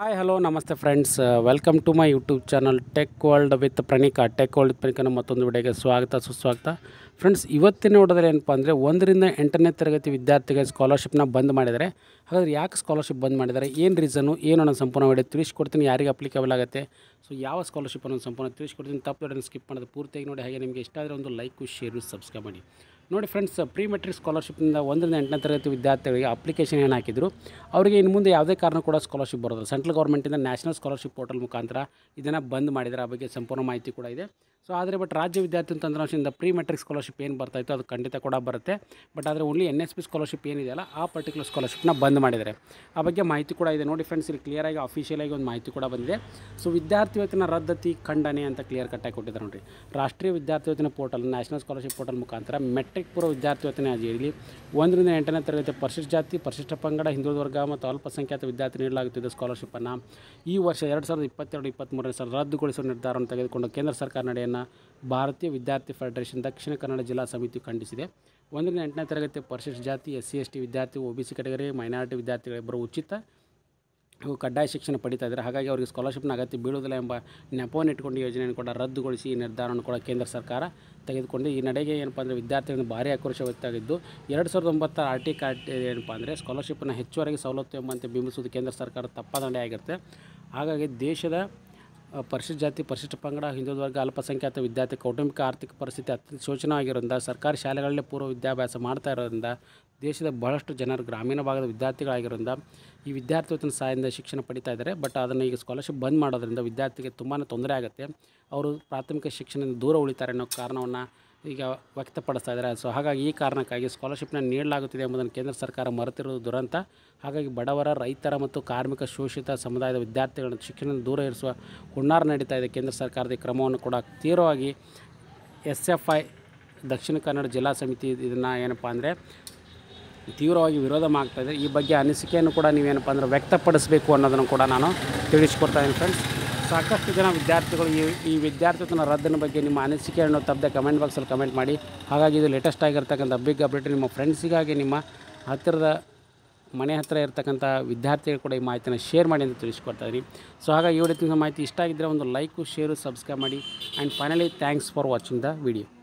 hi hello ನಮಸ್ತೆ friends welcome to my YouTube channel tech world with Pranika tech world with ಪ್ರಣೀಕನ ಮತ್ತೊಂದು ವಿಡಿಯೋಗೆ ಸ್ವಾಗತ ಸುಸ್ವಾಗತ ಫ್ರೆಂಡ್ಸ್ ಇವತ್ತಿನ ನೋಡಿದ್ರೆ ಏನಪ್ಪ ಅಂದರೆ ಒಂದರಿಂದ ಎಂಟನೇ ತರಗತಿ ವಿದ್ಯಾರ್ಥಿಗೆ ಸ್ಕಾಲರ್ಶಿಪ್ನ ಬಂದ್ ಮಾಡಿದ್ದಾರೆ ಹಾಗಾದ್ರೆ ಯಾಕೆ ಸ್ಕಾಲರ್ಶಿಪ್ ಬಂದ್ ಮಾಡಿದ್ದಾರೆ ಏನು ರೀಸನು ಏನು ಅನ್ನೋ ಸಂಪೂರ್ಣ ವಿಡಿಯೋ ತಿಳಿಸ್ಕೊಡ್ತೀನಿ ಯಾರಿಗೆ ಅಪ್ಲಿಕೇಬಲ್ ಆಗುತ್ತೆ ಸೊ ಯಾವ ಸ್ಕಾಲರ್ಶಿಪ್ ಅನ್ನೋ ಸಂಪೂರ್ಣ ತಿಳಿಸ್ಕೊಡ್ತೀನಿ ತಪ್ಪು ವಿಡಿಯೋನ ಸ್ಕಿಪ್ ಮಾಡೋದು ಪೂರ್ತಿಯಾಗಿ ನೋಡಿ ಹಾಗೆ ನಿಮಗೆ ಇಷ್ಟ ಆದರೆ ಒಂದು ಲೈಕು ಶೇರು ಸಬ್ಸ್ಕ್ರೈಬ್ ಮಾಡಿ ನೋಡಿ ಫ್ರೆಂಡ್ಸ್ ಪ್ರೀ ಮೆಟ್ರಿಕ್ ಸ್ಕಾಲರ್ಶಿಪ್ನಿಂದ ಒಂದರಿಂದ ಎಂಟನೇ ತರಗತಿ ವಿದ್ಯಾರ್ಥಿಗಳಿಗೆ ಅಪ್ಲಿಕೇಶನ್ ಏನು ಹಾಕಿದ್ರು ಅವರಿಗೆ ಇನ್ನು ಮುಂದೆ ಯಾವುದೇ ಕಾರಣ ಕೂಡ ಸ್ಕಾಲರ್ಶಿಪ್ ಬರೋದು ಸೆಂಟ್ರಲ್ ಗೌರ್ಮೆಂಟಿಂದ ನ್ಯಾಷನಲ್ ಸ್ಕಾಲರ್ಶಿಪ್ ಪೋರ್ಟಲ್ ಮುಖಾಂತರ ಇದನ್ನು ಬಂದ್ ಮಾಡಿದ್ದಾರೆ ಆ ಬಗ್ಗೆ ಸಂಪೂರ್ಣ ಮಾಹಿತಿ ಕೂಡ ಇದೆ ಸೊ ಆದರೆ ಬಟ್ ರಾಜ್ಯ ವಿದ್ಯಾರ್ಥಿ ತಂತ್ರಾಂಶದಿಂದ ಪ್ರೀ ಮೆಟ್ರಿಕ್ ಸ್ಕಾಲರ್ಶಿಪ್ ಏನು ಬರ್ತಾಯಿತ್ತು ಅದು ಖಂಡಿತ ಕೂಡ ಬರುತ್ತೆ ಬಟ್ ಆದರೆ only N S P scholarship ಏನಿದೆಯಲ್ಲ ಆ ಪರ್ಟಿಕ್ಯುಲರ್ ಸ್ಕಾಲರ್ಶಿಪ್ನ ಬಂದ್ ಮಾಡಿದ್ದಾರೆ ಆ ಬಗ್ಗೆ ಮಾಹಿತಿ ಕೂಡ ಇದೆ ನೋಡಿ ಫ್ರೆಂಡ್ಸ್ ಇಲ್ಲಿ ಕ್ಲಿಯರಾಗಿ ಅಫಿಷಿಯಲಾಗಿ ಒಂದು ಮಾಹಿತಿ ಕೂಡ ಬಂದಿದೆ ಸೊ ವಿದ್ಯಾರ್ಥಿ ವೇತನ ರದ್ದತಿ ಖಂಡನೆ ಅಂತ ಕ್ಲಿಯರ್ ಕಟ್ಟಾಗಿ ಕೊಟ್ಟಿದ್ದಾರೆ ನೋಡಿರಿ ರಾಷ್ಟ್ರೀಯ ವಿದ್ಯಾರ್ಥಿ ವೇತನ ಪೋರ್ಟಲ್ ನ್ಯಾಷನಲ್ ಸ್ಕಾಲರ್ಶಿಪ್ ಪೋರ್ಟಲ್ ಮುಖಾಂತರ ಮೆಟ್ರಿಕ್ ಪೂರ್ವ ವಿದ್ಯಾರ್ಥಿ ವೇತನ ಅಡಿಯಲ್ಲಿ ಒಂದರಿಂದ ಎಂಟನೇ ತರಗತಿ ಪರಿಶಿಷ್ಟ ಜಾತಿ ಪರಿಶಿಷ್ಟ ಪಂಗಡ ಹಿಂದುಳಿದ ವರ್ಗ ಮತ್ತು ಅಲ್ಪಸಂಖ್ಯಾತ ವಿದ್ಯಾರ್ಥಿ ನೀಡಲಾಗುತ್ತಿದ್ದ ಸ್ಕಾಲರ್ಶಿಪ್ಪನ್ನು ಈ ವರ್ಷ ಎರಡು ಸಾವಿರದ ಇಪ್ಪತ್ತೆರಡು ಇಪ್ಪತ್ತ್ಮೂರನೇ ಸಾಲ ರದ್ದುಗೊಳಿಸುವ ನಿರ್ಧಾರವನ್ನು ತೆಗೆದುಕೊಂಡು ಕೇಂದ್ರ ಸರ್ಕಾರ ನಡೆಯನ್ನು ಭಾರತೀಯ ವಿದ್ಯಾರ್ಥಿ ಫೆಡರೇಷನ್ ದಕ್ಷಿಣ ಕನ್ನಡ ಜಿಲ್ಲಾ ಸಮಿತಿ ಖಂಡಿಸಿದೆ ಒಂದರಿಂದ ಎಂಟನೇ ತರಗತಿ ಪರಿಶಿಷ್ಟ ಜಾತಿ ಎಸ್ ಸಿ ಎಸ್ ಟಿ ವಿದ್ಯಾರ್ಥಿ O B C category minority ವಿದ್ಯಾರ್ಥಿಗಳಿಬ್ಬರು ಉಚಿತ ಹಾಗೂ ಕಡ್ಡಾಯ ಶಿಕ್ಷಣ ಪಡಿತಾ ಇದ್ದಾರೆ ಹಾಗಾಗಿ ಅವರಿಗೆ ಸ್ಕಾಲರ್ಶಿಪ್ನ ಅಗತ್ಯ ಬೀಳುವುದಿಲ್ಲ ಎಂಬ ನೆಪವನ್ನು ಇಟ್ಕೊಂಡು ಈ ಯೋಜನೆಯನ್ನು ಕೂಡ ರದ್ದುಗೊಳಿಸಿ ಈ ನಿರ್ಧಾರವನ್ನು ಕೂಡ ಕೇಂದ್ರ ಸರ್ಕಾರ ತೆಗೆದುಕೊಂಡು ಈ ನಡೆಗೆ ಏನಪ್ಪ ಅಂದರೆ ವಿದ್ಯಾರ್ಥಿಗಳಿಂದ ಭಾರಿ ಆಕ್ರೋಶ ವ್ಯಕ್ತವಾಗಿದ್ದು ಎರಡು ಸಾವಿರದ ಒಂಬತ್ತರ ಆರ್ ಟಿ ಕಾರ್ಡ್ ಏನಪ್ಪ ಅಂದರೆ ಸ್ಕಾಲರ್ಶಿಪ್ಪನ್ನು ಹೆಚ್ಚುವರೆಗೆ ಸವಲತ್ತು ಎಂಬಂತೆ ಬಿಂಬಿಸುವುದು ಕೇಂದ್ರ ಸರ್ಕಾರ ತಪ್ಪಾದ ನಡೆ ಆಗಿರುತ್ತೆ ಹಾಗಾಗಿ ದೇಶದ ಆ, ಪರಿಶಿಷ್ಟ ಜಾತಿ ಪರಿಶಿಷ್ಟ ಪಂಗಡ ಹಿಂದುಳಿದ ವರ್ಗ ಅಲ್ಪಸಂಖ್ಯಾತ ವಿದ್ಯಾರ್ಥಿ ಕೌಟುಂಬಿಕ ಆರ್ಥಿಕ ಪರಿಸ್ಥಿತಿ ಅತ್ಯಂತ ಶೋಚನವಾಗಿರೋದ್ರಿಂದ ಸರ್ಕಾರಿ ಶಾಲೆಗಳಲ್ಲೇ ಪೂರ್ವ ವಿದ್ಯಾಭ್ಯಾಸ ಮಾಡ್ತಾ ಇರೋದ್ರಿಂದ ದೇಶದ ಬಹಳಷ್ಟು ಜನರು ಗ್ರಾಮೀಣ ಭಾಗದ ವಿದ್ಯಾರ್ಥಿಗಳಾಗಿರೋದ್ರಿಂದ ಈ ವಿದ್ಯಾರ್ಥಿ ವೇತನ ಸಹಾಯದಿಂದ ಶಿಕ್ಷಣ ಪಡಿತಾ ಇದ್ದಾರೆ ಬಟ್ ಅದನ್ನು ಈಗ ಸ್ಕಾಲರ್ಶಿಪ್ ಬಂದ್ ಮಾಡೋದ್ರಿಂದ ವಿದ್ಯಾರ್ಥಿಗೆ ತುಂಬಾ ತೊಂದರೆ ಆಗುತ್ತೆ ಅವರು ಪ್ರಾಥಮಿಕ ಶಿಕ್ಷಣದಿಂದ ದೂರ ಉಳಿತಾರೆ ಅನ್ನೋ ಕಾರಣವನ್ನು ಈಗ ವ್ಯಕ್ತಪಡಿಸ್ತಾ ಇದ್ದಾರೆ ಸೊ ಹಾಗಾಗಿ ಈ ಕಾರಣಕ್ಕಾಗಿ ಸ್ಕಾಲರ್ಶಿಪ್ನ ನೀಡಲಾಗುತ್ತಿದೆ ಎಂಬುದನ್ನು ಕೇಂದ್ರ ಸರ್ಕಾರ ಮರೆತಿರುವುದು ದುರಂತ ಹಾಗಾಗಿ ಬಡವರ ರೈತರ ಮತ್ತು ಕಾರ್ಮಿಕ ಶೋಷಿತ ಸಮುದಾಯದ ವಿದ್ಯಾರ್ಥಿಗಳನ್ನು ಶಿಕ್ಷಣದಿಂದ ದೂರ ಇರಿಸುವ ಹುನ್ನಾರ ನಡೀತಾ ಇದೆ ಕೇಂದ್ರ ಸರ್ಕಾರದ ಈ ಕ್ರಮವನ್ನು ಕೂಡ ತೀವ್ರವಾಗಿ ಎಸ್ ಎಫ್ ಐ ದಕ್ಷಿಣ ಕನ್ನಡ ಜಿಲ್ಲಾ ಸಮಿತಿ ಇದನ್ನು ಏನಪ್ಪ ಅಂದರೆ ತೀವ್ರವಾಗಿ ವಿರೋಧ ಮಾಡ್ತಾ ಇದೆ ಈ ಬಗ್ಗೆ ಅನಿಸಿಕೆಯನ್ನು ಕೂಡ ನೀವೇನಪ್ಪ ಅಂದರೆ ವ್ಯಕ್ತಪಡಿಸಬೇಕು ಅನ್ನೋದನ್ನು ಕೂಡ ನಾನು ತಿಳಿಸ್ಕೊಡ್ತಾ ಇದ್ದೀನಿ ಫ್ರೆಂಡ್ಸ್ ಸಾಕಷ್ಟು ಜನ ವಿದ್ಯಾರ್ಥಿಗಳು ಈ ಈ ವಿದ್ಯಾರ್ಥಿತ್ವನ ರದ್ದಿನ ಬಗ್ಗೆ ನಿಮ್ಮ ಅನಿಸಿಕೆಯನ್ನು ತಪ್ಪದೆ ಕಮೆಂಟ್ ಬಾಕ್ಸಲ್ಲಿ ಕಮೆಂಟ್ ಮಾಡಿ ಹಾಗಾಗಿ ಇದು ಲೇಟೆಸ್ಟ್ ಆಗಿರ್ತಕ್ಕಂಥ ಬಿಗ್ ಅಪ್ಡೇಟ್ ನಿಮ್ಮ ಫ್ರೆಂಡ್ಸಿಗಾಗಿ ನಿಮ್ಮ ಹತ್ತಿರದ ಮನೆ ಹತ್ತಿರ ಇರ್ತಕ್ಕಂಥ ವಿದ್ಯಾರ್ಥಿಗಳು ಕೂಡ ಈ ಮಾಹಿತಿನ ಶೇರ್ ಮಾಡಿ ಅಂತ ತಿಳಿಸ್ಕೊಡ್ತಾ ಇದ್ದೀನಿ ಸೊ ಹಾಗಾಗಿ ಈ ವಿಡಿಯೋ ಮಾಹಿತಿ ಇಷ್ಟ ಆಗಿದ್ದರೆ ಒಂದು ಲೈಕು ಶೇರು ಸಬ್ಸ್ಕ್ರೈಬ್ ಮಾಡಿ and finally thanks for watching the video